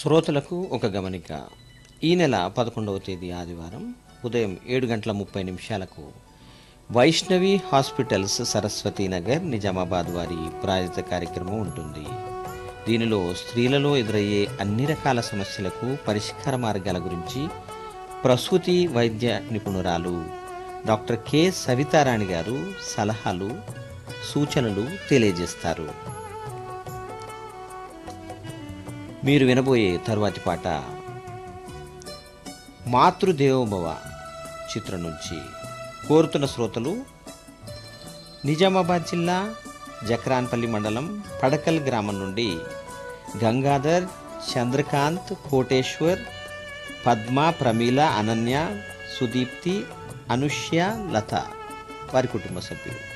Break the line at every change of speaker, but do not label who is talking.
శ్రోతలకు ఒక గమనిక ఈ నెల పదకొండవ తేదీ ఆదివారం ఉదయం ఏడు గంటల ముప్పై నిమిషాలకు వైష్ణవి హాస్పిటల్స్ సరస్వతి నగర్ నిజామాబాద్ వారి ప్రాయోజిత కార్యక్రమం ఉంటుంది దీనిలో స్త్రీలలో ఎదురయ్యే అన్ని రకాల సమస్యలకు పరిష్కార మార్గాల గురించి ప్రసూతి వైద్య నిపుణురాలు డాక్టర్ కె సవితారాణి గారు సలహాలు సూచనలు తెలియజేస్తారు మీరు వినబోయే తరువాతి పాట మాతృదేవోభవ చిత్రం నుంచి కోరుతున్న శ్రోతలు నిజామాబాద్ జిల్లా జక్రాన్పల్లి మండలం పడకల్ గ్రామం నుండి గంగాధర్ చంద్రకాంత్ కోటేశ్వర్ పద్మ ప్రమీల అనన్య సుదీప్తి అనుష్య లత వారి కుటుంబ సభ్యులు